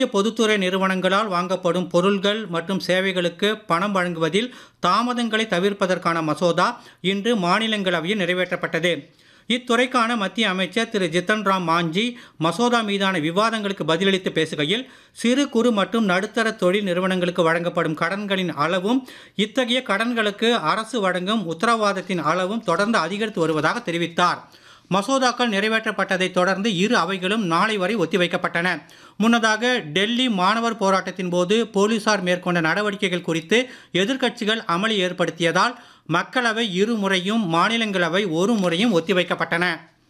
பொதுத்துறை நிறுவனங்களால் வாங்கப்படும் பொருள்கள் மற்றும் சேவைகளுக்கு பணம் வழங்குவதில் தாமதங்களை தவிர்ப்பதற்கான மசோதா இன்று மாநிலங்களவையில் நிறைவேற்றப்பட்டது இத்துறைக்கான மத்திய அமைச்சர் திரு ஜித்தன் ராம் மாஞ்சி மசோதா மீதான விவாதங்களுக்கு பதிலளித்து பேசுகையில் சிறு குறு மற்றும் நடுத்தர தொழில் நிறுவனங்களுக்கு வழங்கப்படும் கடன்களின் அளவும் இத்தகைய கடன்களுக்கு அரசு வழங்கும் உத்தரவாதத்தின் அளவும் தொடர்ந்து அதிகரித்து வருவதாக தெரிவித்தார் மசோதாக்கள் நிறைவேற்றப்பட்டதைத் தொடர்ந்து இரு அவைகளும் நாளை வரை ஒத்திவைக்கப்பட்டன முன்னதாக டெல்லி மாணவர் போராட்டத்தின் போது போலீசார் மேற்கொண்ட நடவடிக்கைகள் குறித்து எதிர்க்கட்சிகள் அமளி ஏற்படுத்தியதால் மக்களவை இரு முறையும் மாநிலங்களவை ஒரு முறையும் ஒத்திவைக்கப்பட்டன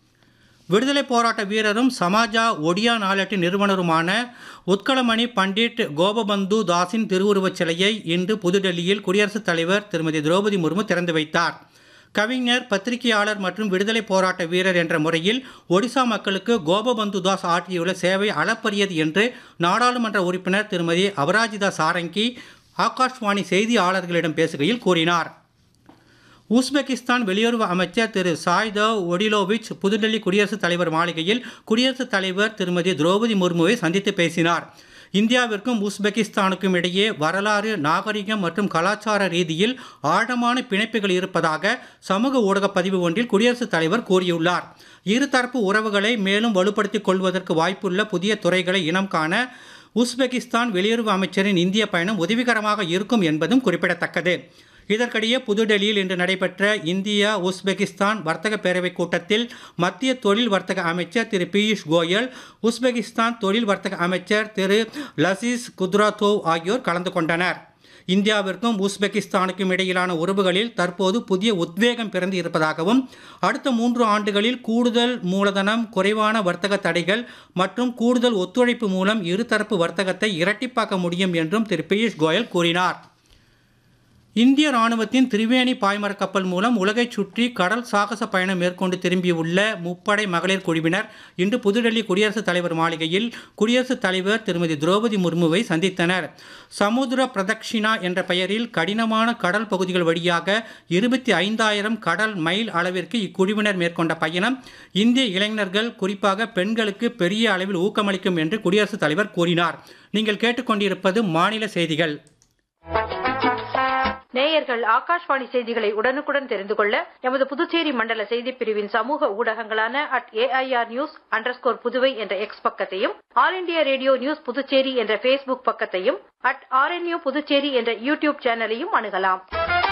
விடுதலை போராட்ட வீரரும் சமாஜா ஒடியா நாளேட்டு நிறுவனருமான உத்கலமணி பண்டிட் கோபபந்து தாஸின் திருவுருவச் சிலையை இன்று புதுடெல்லியில் குடியரசுத் தலைவர் திருமதி திரௌபதி முர்மு திறந்து வைத்தார் கவிஞர் பத்திரிகையாளர் மற்றும் விடுதலை போராட்ட வீரர் என்ற முறையில் ஒடிசா மக்களுக்கு கோபபந்து தாஸ் ஆற்றியுள்ள சேவை அளப்பரியது என்று நாடாளுமன்ற உறுப்பினர் திருமதி அபராஜிதா சாரங்கி ஆகாஷ்வாணி செய்தியாளர்களிடம் பேசுகையில் கூறினார் உஸ்பெகிஸ்தான் வெளியுறவு அமைச்சர் திரு சாய்தவ் ஒடிலோவிச் புதுடெல்லி குடியரசுத் தலைவர் மாளிகையில் குடியரசுத் தலைவர் திருமதி திரௌபதி முர்முவை சந்தித்து பேசினார் இந்தியாவிற்கும் உஸ்பெகிஸ்தானுக்கும் இடையே வரலாறு நாகரிகம் மற்றும் கலாச்சார ரீதியில் ஆழமான பிணைப்புகள் இருப்பதாக சமூக ஊடக பதிவு ஒன்றில் குடியரசுத் தலைவர் கூறியுள்ளார் இருதரப்பு உறவுகளை மேலும் வலுப்படுத்திக் கொள்வதற்கு வாய்ப்புள்ள புதிய துறைகளை இனம் காண உஸ்பெகிஸ்தான் வெளியுறவு அமைச்சரின் இந்திய பயணம் உதவிகரமாக இருக்கும் என்பதும் குறிப்பிடத்தக்கது இதற்கிடையே புதுடெல்லியில் இன்று நடைபெற்ற இந்தியா உஸ்பெகிஸ்தான் வர்த்தக பேரவைக் கூட்டத்தில் மத்திய தொழில் வர்த்தக அமைச்சர் திரு பியூஷ் கோயல் உஸ்பெகிஸ்தான் தொழில் வர்த்தக அமைச்சர் திரு லசீஸ் குத்ராத்தோவ் ஆகியோர் கலந்து கொண்டனர் இந்தியாவிற்கும் உஸ்பெகிஸ்தானுக்கும் இடையிலான உறவுகளில் தற்போது புதிய உத்வேகம் பிறந்து இருப்பதாகவும் அடுத்த மூன்று ஆண்டுகளில் கூடுதல் மூலதனம் குறைவான வர்த்தக தடைகள் மற்றும் கூடுதல் ஒத்துழைப்பு மூலம் இருதரப்பு வர்த்தகத்தை இரட்டிப்பாக்க முடியும் என்றும் திரு பியூஷ் கோயல் கூறினார் இந்திய ராணுவத்தின் திரிவேணி பாய்மர கப்பல் மூலம் உலகைச் சுற்றி கடல் சாகச பயணம் மேற்கொண்டு திரும்பியுள்ள முப்படை மகளிர் குழுவினர் இன்று புதுடெல்லி குடியரசுத் தலைவர் மாளிகையில் குடியரசுத் தலைவர் திருமதி திரௌபதி முர்முவை சந்தித்தனர் சமுத்திர பிரதக்ஷிணா என்ற பெயரில் கடினமான கடல் பகுதிகள் வழியாக இருபத்தி ஐந்தாயிரம் கடல் மைல் அளவிற்கு இக்குழுவினர் மேற்கொண்ட பயணம் இந்திய இளைஞர்கள் குறிப்பாக பெண்களுக்கு பெரிய அளவில் ஊக்கமளிக்கும் என்று குடியரசுத் தலைவர் கூறினார் நீங்கள் கேட்டுக்கொண்டிருப்பது மாநில செய்திகள் நேயர்கள் ஆகாஷ்வாணி செய்திகளை உடனுக்குடன் தெரிந்து கொள்ள எமது புதுச்சேரி மண்டல செய்திப் பிரிவின் சமூக ஊடகங்களான at AIR news underscore Puduvai என்ற எக்ஸ் பக்கத்தையும் All India Radio news Puducherry என்ற ஃபேஸ்புக் பக்கத்தையும் அட் ஆர்என்யூ புதுச்சேரி என்ற யூடியூப் சேனலையும் அணுகலாம்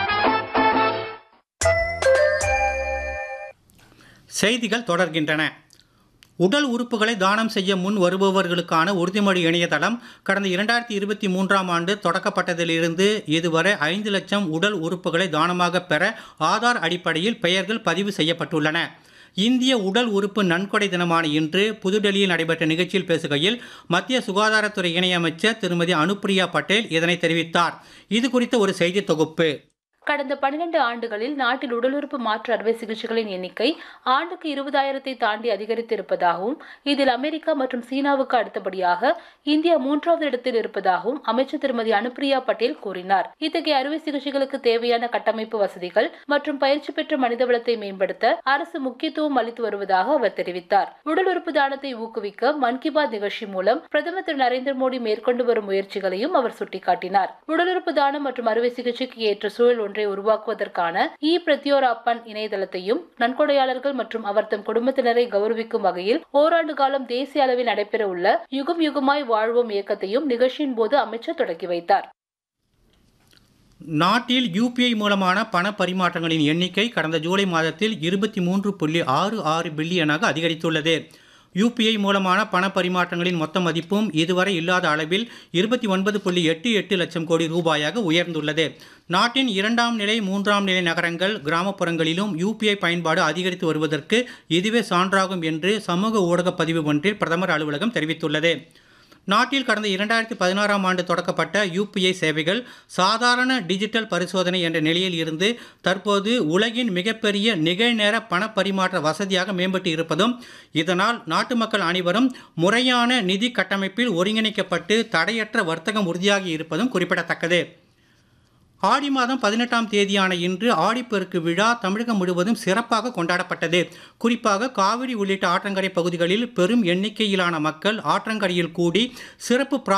செய்திகள் தொடர்கின்றன உடல் உறுப்புகளை தானம் செய்ய முன் வருபவர்களுக்கான உறுதிமொழி இணையதளம் கடந்த இரண்டாயிரத்தி இருபத்தி மூன்றாம் ஆண்டு தொடக்கப்பட்டதிலிருந்து இதுவரை ஐந்து லட்சம் உடல் உறுப்புகளை தானமாக பெற ஆதார் அடிப்படையில் பெயர்கள் பதிவு செய்யப்பட்டுள்ளன இந்திய உடல் உறுப்பு நன்கொடை தினமான இன்று புதுடெல்லியில் நடைபெற்ற நிகழ்ச்சியில் பேசுகையில் மத்திய சுகாதாரத்துறை இணையமைச்சர் திருமதி அனுப்பிரியா பட்டேல் இதனை தெரிவித்தார் இது குறித்த ஒரு செய்தி தொகுப்பு கடந்த பன்னிரண்டு ஆண்டுகளில் நாட்டில் உடல் உறுப்பு மாற்று அறுவை சிகிச்சைகளின் எண்ணிக்கை ஆண்டுக்கு இருபதாயிரத்தை தாண்டி அதிகரித்திருப்பதாகவும் இதில் அமெரிக்கா மற்றும் சீனாவுக்கு அடுத்தபடியாக இந்தியா மூன்றாவது இடத்தில் இருப்பதாகவும் அமைச்சர் திருமதி அனுப்பிரியா பட்டேல் கூறினார் இத்தகைய அறுவை சிகிச்சைகளுக்கு தேவையான கட்டமைப்பு வசதிகள் மற்றும் பயிற்சி பெற்ற மனிதவளத்தை மேம்படுத்த அரசு முக்கியத்துவம் அளித்து வருவதாக அவர் தெரிவித்தார் உடல் உறுப்பு தானத்தை ஊக்குவிக்க மன் கி பாத் நிகழ்ச்சி மூலம் பிரதமர் திரு நரேந்திர மோடி மேற்கொண்டு வரும் முயற்சிகளையும் அவர் சுட்டிக்காட்டினார் உடல் உறுப்பு தானம் மற்றும் அறுவை சிகிச்சைக்கு ஏற்ற சூழல் ஒன்றை உருவாக்குவதற்கான இ பிரத்யோராப்பன் இணையதளத்தையும் நன்கொடையாளர்கள் மற்றும் அவர்தம் குடும்பத்தினரை கௌரவிக்கும் வகையில் ஓராண்டு காலம் தேசிய அளவில் நடைபெற உள்ள யுகம் யுகமாய் வாழ்வோம் இயக்கத்தையும் நிகழ்ச்சியின் போது அமைச்சர் தொடங்கி வைத்தார் நாட்டில் யூபிஐ மூலமான பண பரிமாற்றங்களின் எண்ணிக்கை கடந்த ஜூலை மாதத்தில் இருபத்தி மூன்று புள்ளி ஆறு ஆறு பில்லியனாக அதிகரித்துள்ளது யூபிஐ மூலமான பண பரிமாற்றங்களின் மொத்த மதிப்பும் இதுவரை இல்லாத அளவில் இருபத்தி ஒன்பது புள்ளி எட்டு எட்டு லட்சம் கோடி ரூபாயாக உயர்ந்துள்ளது நாட்டின் இரண்டாம் நிலை மூன்றாம் நிலை நகரங்கள் கிராமப்புறங்களிலும் யூபிஐ பயன்பாடு அதிகரித்து வருவதற்கு இதுவே சான்றாகும் என்று சமூக ஊடக பதிவு ஒன்றில் பிரதமர் அலுவலகம் தெரிவித்துள்ளது நாட்டில் கடந்த இரண்டாயிரத்தி பதினாறாம் ஆண்டு தொடக்கப்பட்ட யூபிஐ சேவைகள் சாதாரண டிஜிட்டல் பரிசோதனை என்ற நிலையில் இருந்து தற்போது உலகின் மிகப்பெரிய நிகழ்நேர பண பரிமாற்ற வசதியாக மேம்பட்டு இருப்பதும் இதனால் நாட்டு மக்கள் அனைவரும் முறையான நிதி கட்டமைப்பில் ஒருங்கிணைக்கப்பட்டு தடையற்ற வர்த்தகம் உறுதியாகி இருப்பதும் குறிப்பிடத்தக்கது ஆடி மாதம் பதினெட்டாம் தேதியான இன்று ஆடிப்பெருக்கு விழா தமிழகம் முழுவதும் சிறப்பாக கொண்டாடப்பட்டது குறிப்பாக காவிரி உள்ளிட்ட ஆற்றங்கரை பகுதிகளில் பெரும் எண்ணிக்கையிலான மக்கள் ஆற்றங்கரையில் கூடி சிறப்பு